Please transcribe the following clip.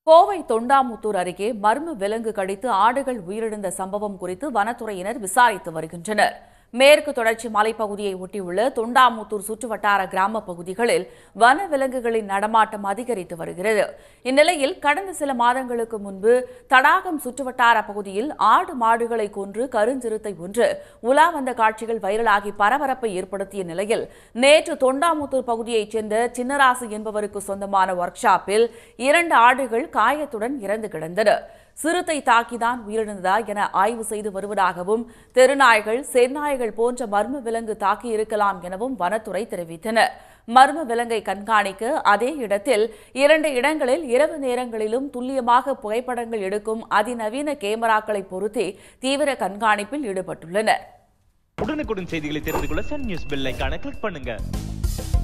கோவை தொண்டாமுத்தூர் அருகே மர்ம விலங்கு கடித்து ஆடுகள் உயிரிழந்த சம்பவம் குறித்து வனத்துறையினர் விசாரித்து வருகின்றனர் மேற்கு தொடர்ச்சி மலைப்பகுதியை ஒட்டியுள்ள தொண்டாமுத்தூர் சுற்றுவட்டார கிராம பகுதிகளில் வன விலங்குகளின் நடமாட்டம் அதிகரித்து வருகிறது இந்நிலையில் கடந்த சில மாதங்களுக்கு முன்பு தடாகம் சுற்றுவட்டார பகுதியில் ஆடு மாடுகளை கொன்று கருஞ்சிறுத்தை ஒன்று உலா வந்த காட்சிகள் வைரலாகி பரபரப்பை ஏற்படுத்திய நிலையில் நேற்று தொண்டாமுத்தூர் பகுதியைச் சேர்ந்த சின்னராசு என்பவருக்கு சொந்தமான ஒர்க் ஷாப்பில் இரண்டு ஆடுகள் காயத்துடன் இறந்து கிடந்தன சிறுத்தை தாக்கிதான் உயிரிழந்ததா என ஆய்வு செய்து வருவதாகவும் தெருநாய்கள் செந்நாய்கள் போன்ற மர்ம விலங்கு தாக்கி இருக்கலாம் எனவும் வனத்துறை தெரிவித்தனர் மர்ம விலங்கை கண்காணிக்க அதே இடத்தில் இரண்டு இடங்களில் இரவு நேரங்களிலும் துல்லியமாக புகைப்படங்கள் எடுக்கும் அதிநவீன கேமராக்களை பொருத்தி தீவிர கண்காணிப்பில் ஈடுபட்டுள்ளனர் உடனுக்குடன் செய்திகளை தெரிந்து கொள்ள சன் நியூஸ் பெல் ஐகானை கிளிக் பண்ணுங்க